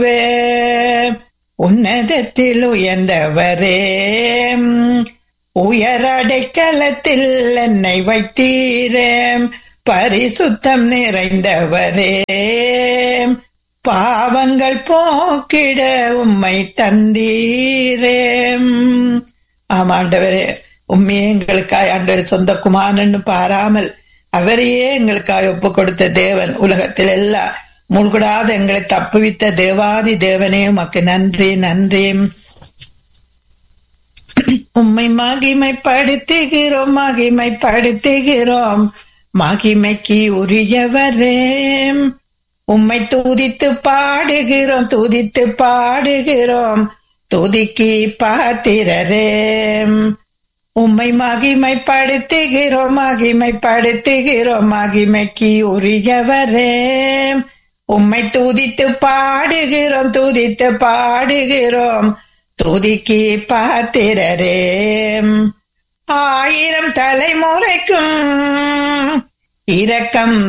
உன்னதத்தில் உயர்ந்தவரே உயரடைக்கலத்தில் என்னை வைத்தீரே பரிசுத்தம் நிறைந்தவரே பாவங்கள் போக்கிட உம்மை தந்தீரே ஆமாண்டவரே உண்மை எங்களுக்காய் ஆண்டவர் சொந்த குமாரன்னு பாராமல் அவரையே எங்களுக்காக ஒப்பு கொடுத்த தேவன் உலகத்தில் எல்லாம் மூழ்கூடாத எங்களை தப்புவித்த தேவாதி தேவனே உமக்கு நன்றி நன்றி உம்மை மகிமைப்படுத்துகிறோம் மகிமைப்படுத்துகிறோம் மகிமைக்கு உரியவரே உம்மை துதித்து பாடுகிறோம் துதித்து பாடுகிறோம் துதிக்கு பாத்திரரே உம்மை மகிமைப்படுத்துகிறோம் மகிமைப்படுத்துகிறோம் மகிமைக்கு உரியவரே உம்மை துதித்து பாடுகிறோம் துதித்து பாடுகிறோம் துதிக்கு பாத்திரரே ஆயிரம் தலைமுறைக்கும் இரக்கம்